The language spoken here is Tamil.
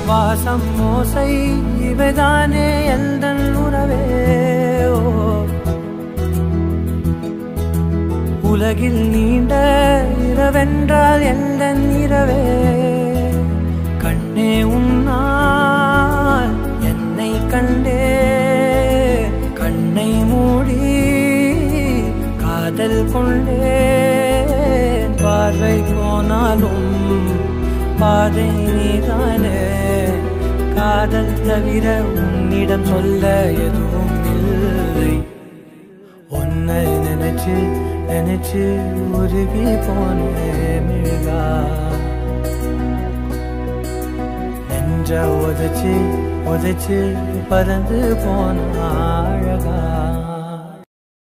வாசம் மோசை இவைதானே எந்த உறவே ஓ உலகில் நீண்ட இரவென்றால் எந்த இரவே கண்ணே உன்னால் என்னை கண்டே கண்ணை மூடி காதல் கொண்டேன் பார்வை போனாலும் பாதை நீதானே காதல் தவிர உன்னிடம் சொல்ல எதுவும் இல்லை உன்னை நினைச்சு நினைச்சு உருகி போனேன் மிழ்கா நெஞ்ச உதைச்சு உதைச்சு பறந்து போன அழகா